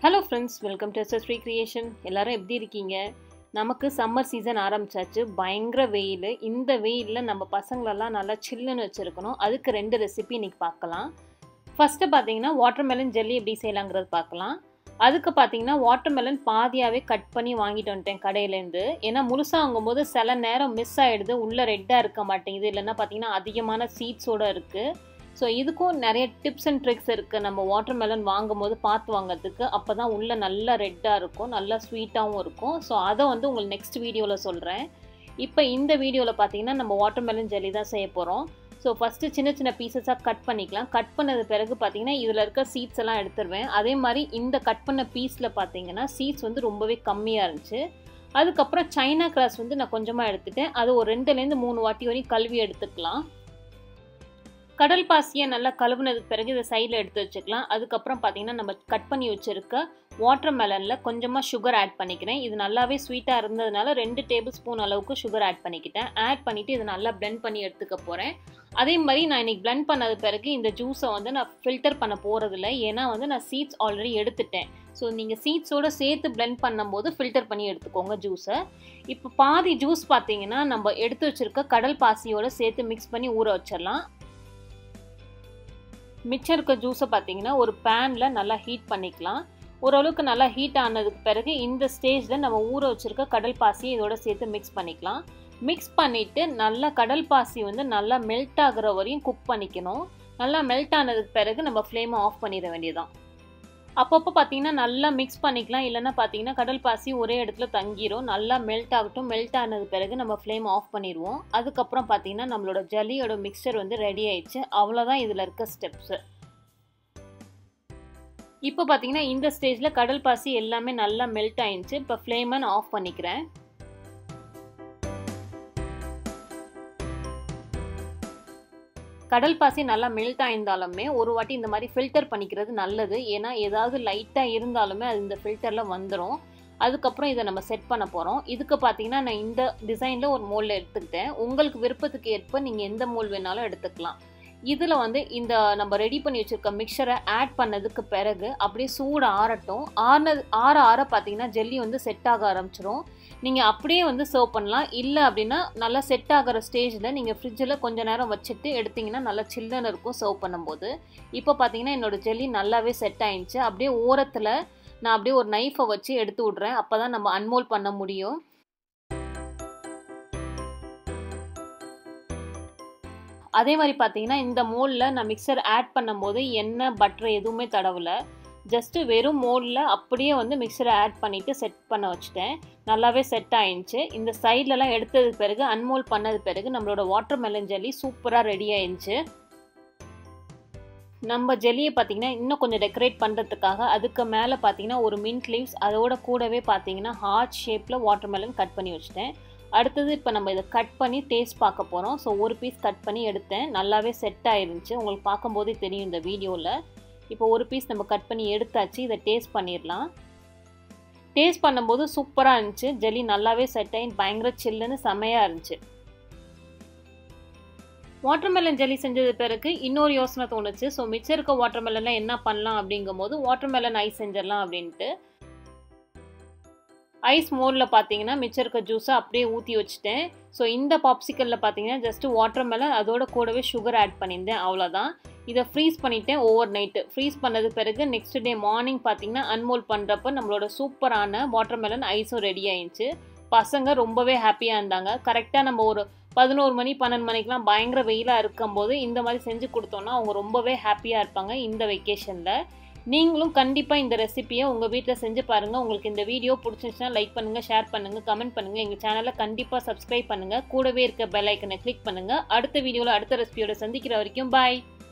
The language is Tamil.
hello friends welcome to S S free creation எல்லாரும் எப்படி இருக்கீங்க நமக்கு சம்மர் சீசன் ஆரம்பிச்சாச்சு பயங்கர வெயில் இந்த வெயிலில் நம்ம பசங்களெல்லாம் நல்லா சில்லுன்னு வச்சுருக்கணும் அதுக்கு ரெண்டு ரெசிபி இன்றைக்கி பார்க்கலாம் ஃபஸ்ட்டு பார்த்தீங்கன்னா வாட்டர்மெலன் ஜெல்லி எப்படி செய்யலாங்கிறது பார்க்கலாம் அதுக்கு பார்த்தீங்கன்னா வாட்டர்மெலன் பாதியாகவே கட் பண்ணி வாங்கிட்டு வந்துட்டேன் கடையிலேருந்து ஏன்னா முழுசாக வாங்கும்போது சில நேரம் மிஸ் ஆகிடுது உள்ளே ரெட்டாக இருக்க மாட்டேங்குது இல்லைன்னா பார்த்தீங்கன்னா அதிகமான சீட்ஸோடு இருக்குது ஸோ இதுக்கும் நிறைய டிப்ஸ் அண்ட் ட்ரிக்ஸ் இருக்குது நம்ம வாட்டர் மெலன் வாங்கும் போது பார்த்து வாங்கிறதுக்கு அப்போ தான் உள்ளே நல்லா ரெட்டாக இருக்கும் நல்லா ஸ்வீட்டாகவும் இருக்கும் ஸோ அதை வந்து உங்களுக்கு நெக்ஸ்ட் வீடியோவில் சொல்கிறேன் இப்போ இந்த வீடியோவில் பார்த்தீங்கன்னா நம்ம வாட்டர் மெலன் ஜெல்லி தான் செய்ய போகிறோம் ஸோ ஃபஸ்ட்டு சின்ன சின்ன பீசஸாக கட் பண்ணிக்கலாம் கட் பண்ணது பிறகு பார்த்தீங்கன்னா இதில் இருக்க சீட்ஸ் எல்லாம் எடுத்துருவேன் அதே மாதிரி இந்த கட் பண்ண பீஸில் பார்த்தீங்கன்னா சீட்ஸ் வந்து ரொம்பவே கம்மியாக இருந்துச்சு அதுக்கப்புறம் சைனா கிராஸ் வந்து நான் கொஞ்சமாக எடுத்துட்டேன் அது ஒரு ரெண்டுலேருந்து மூணு வாட்டி வரையும் கழுவி எடுத்துக்கலாம் கடல் பாசியை நல்லா கழுவுனதுக்கு பிறகு இதை சைடில் எடுத்து வச்சுக்கலாம் அதுக்கப்புறம் பார்த்தீங்கன்னா நம்ம கட் பண்ணி வச்சுருக்க வாட்டர் மெலனில் கொஞ்சமாக சுகர் ஆட் பண்ணிக்கிறேன் இது நல்லாவே ஸ்வீட்டாக இருந்ததுனால ரெண்டு டேபிள் ஸ்பூன் அளவுக்கு சுகர் ஆட் பண்ணிக்கிட்டேன் ஆட் பண்ணிவிட்டு இதை நல்லா பிளெண்ட் பண்ணி எடுத்துக்க போகிறேன் அதே மாதிரி நான் இன்றைக்கி பிளெண்ட் பண்ணது பிறகு இந்த ஜூஸை வந்து நான் ஃபில்டர் பண்ண போகிறதில்ல ஏன்னா வந்து நான் சீட்ஸ் ஆல்ரெடி எடுத்துட்டேன் ஸோ நீங்கள் சீட்ஸோடு சேர்த்து பிளெண்ட் பண்ணும்போது ஃபில்டர் பண்ணி எடுத்துக்கோங்க ஜூஸை இப்போ பாதி ஜூஸ் பார்த்தீங்கன்னா நம்ம எடுத்து வச்சுருக்க கடல் பாசியோடு சேர்த்து மிக்ஸ் பண்ணி ஊற வச்சிடலாம் மிச்சம் இருக்க ஜூஸை பார்த்தீங்கன்னா ஒரு பேனில் நல்லா ஹீட் பண்ணிக்கலாம் ஓரளவுக்கு நல்லா ஹீட் ஆனதுக்கு பிறகு இந்த ஸ்டேஜில் நம்ம ஊற வச்சுருக்க கடல் பாசியை இதோட சேர்த்து மிக்ஸ் பண்ணிக்கலாம் மிக்ஸ் பண்ணிவிட்டு நல்லா கடல் பாசி வந்து நல்லா மெல்ட் ஆகுற வரையும் குக் பண்ணிக்கணும் நல்லா மெல்ட் ஆனதுக்கு பிறகு நம்ம ஃப்ளேமை ஆஃப் பண்ணிட வேண்டியதான் அப்பப்போ பார்த்தீங்கன்னா நல்லா மிக்ஸ் பண்ணிக்கலாம் இல்லைன்னா பார்த்தீங்கன்னா கடல் பாசி ஒரே இடத்துல தங்கிரும் நல்லா மெல்ட் ஆகட்டும் மெல்ட் ஆனது பிறகு நம்ம ஃப்ளேம் ஆஃப் பண்ணிடுவோம் அதுக்கப்புறம் பார்த்தீங்கன்னா நம்மளோட ஜல்லியோட மிக்சர் வந்து ரெடி ஆயிடுச்சு அவ்வளோதான் இதில் இருக்க ஸ்டெப்ஸு இப்போ பார்த்தீங்கன்னா இந்த ஸ்டேஜில் கடல் பாசி எல்லாமே நல்லா மெல்ட் ஆயிடுச்சு இப்போ ஃப்ளேமை நான் ஆஃப் பண்ணிக்கிறேன் கடல் பாசி நல்லா மெல்ட் ஆயிருந்தாலுமே ஒரு வாட்டி இந்த மாதிரி ஃபில்டர் பண்ணிக்கிறது நல்லது ஏன்னா ஏதாவது லைட்டாக இருந்தாலுமே அது இந்த ஃபில்டரில் வந்துடும் அதுக்கப்புறம் இதை நம்ம செட் பண்ண போகிறோம் இதுக்கு பார்த்தீங்கன்னா நான் இந்த டிசைனில் ஒரு மோல்டில் எடுத்துக்கிட்டேன் உங்களுக்கு விருப்பத்துக்கு ஏற்ப நீங்கள் எந்த மோல் வேணாலும் எடுத்துக்கலாம் இதில் வந்து இந்த நம்ம ரெடி பண்ணி வச்சுருக்க மிக்சரை ஆட் பண்ணதுக்கு பிறகு அப்படியே சூடு ஆறட்டும் ஆறினது ஆற ஆற பார்த்தீங்கன்னா ஜெல்லி வந்து செட் ஆக ஆரம்பிச்சிரும் நீங்கள் அப்படியே வந்து சர்வ் பண்ணலாம் இல்லை அப்படின்னா நல்லா செட் ஆகிற ஸ்டேஜில் நீங்கள் ஃப்ரிட்ஜில் கொஞ்ச நேரம் வச்சுட்டு எடுத்திங்கன்னா நல்லா சில்லுன்னு இருக்கும் சர்வ் பண்ணும்போது இப்போ பார்த்தீங்கன்னா என்னோடய ஜெல்லி நல்லாவே செட் ஆயிடுச்சு அப்படியே ஓரத்தில் நான் அப்படியே ஒரு நைஃபை வச்சு எடுத்து விட்றேன் அப்போ தான் நம்ம அன்மோல் பண்ண முடியும் அதே மாதிரி பார்த்தீங்கன்னா இந்த மோலில் நான் மிக்சர் ஆட் பண்ணும்போது எண்ணெய் பட்டர் எதுவுமே தடவலை ஜஸ்ட்டு வெறும் மோலில் அப்படியே வந்து மிக்சரை ஆட் பண்ணிவிட்டு செட் பண்ண வச்சுட்டேன் நல்லாவே செட் ஆயிடுச்சு இந்த சைட்லலாம் எடுத்தது பிறகு அன்மோல் பண்ணது பிறகு நம்மளோட வாட்டர் மெலன் ஜெல்லி சூப்பராக ரெடி ஆயிடுச்சு நம்ம ஜெல்லியை பார்த்தீங்கன்னா இன்னும் கொஞ்சம் டெக்கரேட் பண்ணுறதுக்காக அதுக்கு மேலே பார்த்தீங்கன்னா ஒரு மின்ட் லீவ்ஸ் அதோட கூடவே பார்த்தீங்கன்னா ஹார்ட் ஷேப்பில் வாட்டர் மெலன் கட் பண்ணி வச்சுட்டேன் அடுத்தது இப்போ நம்ம இதை கட் பண்ணி டேஸ்ட் பார்க்க போகிறோம் ஸோ ஒரு பீஸ் கட் பண்ணி எடுத்தேன் நல்லாவே செட் ஆயிருந்துச்சு உங்களுக்கு பார்க்கும்போதே தெரியும் இந்த வீடியோவில் இப்போ ஒரு பீஸ் நம்ம கட் பண்ணி எடுத்தாச்சு இதை டேஸ்ட் பண்ணிடலாம் டேஸ்ட் பண்ணும்போது சூப்பராக இருந்துச்சு ஜெல்லி நல்லாவே செட் ஆகி பயங்கர சில்லுன்னு செமையாக இருந்துச்சு வாட்டர்மெலன் ஜெல்லி செஞ்சது பிறகு இன்னொரு யோசனை தோணுச்சு ஸோ மிச்சம் இருக்க வாட்டர்மெலன்லாம் என்ன பண்ணலாம் அப்படிங்கும் போது வாட்டர்மெலன் ஐஸ் செஞ்சிடலாம் அப்படின்ட்டு ஐஸ் மோரில் பார்த்தீங்கன்னா மிச்சம் இருக்க ஜூஸை அப்படியே ஊற்றி வச்சுட்டேன் ஸோ இந்த பாப்சிக்கலில் பார்த்தீங்கன்னா ஜஸ்ட்டு வாட்டர் மெலன் அதோட கூடவே சுகர் ஆட் பண்ணியிருந்தேன் அவ்வளோதான் இதை ஃப்ரீஸ் பண்ணிட்டேன் ஓவர் நைட்டு ஃப்ரீஸ் பண்ணது பிறகு நெக்ஸ்ட் டே மார்னிங் பார்த்தீங்கன்னா அன்மோல் பண்ணுறப்ப நம்மளோட சூப்பரான வாட்டர் மெலன் ஐஸும் ரெடி ஆயிடுச்சு பசங்க ரொம்பவே ஹாப்பியாக இருந்தாங்க கரெக்டாக நம்ம ஒரு பதினோரு மணி பன்னெண்டு மணிக்கெலாம் பயங்கர வெயிலாக இருக்கும்போது இந்த மாதிரி செஞ்சு கொடுத்தோன்னா அவங்க ரொம்பவே ஹாப்பியாக இருப்பாங்க இந்த வெக்கேஷனில் நீங்களும் கண்டிப்பாக இந்த ரெசிப்பியை உங்கள் வீட்டில் செஞ்சு பாருங்கள் உங்களுக்கு இந்த வீடியோ பிடிச்சிருச்சுன்னா லைக் பண்ணுங்கள் ஷேர் பண்ணுங்கள் கமெண்ட் பண்ணுங்கள் எங்கள் சேனலை கண்டிப்பாக சப்ஸ்கிரைப் பண்ணுங்கள் கூடவே இருக்க பெல் ஐக்கனை கிளிக் பண்ணுங்கள் அடுத்த வீடியோவில் அடுத்த ரெசிபியோட சந்திக்கிற வரைக்கும் பாய்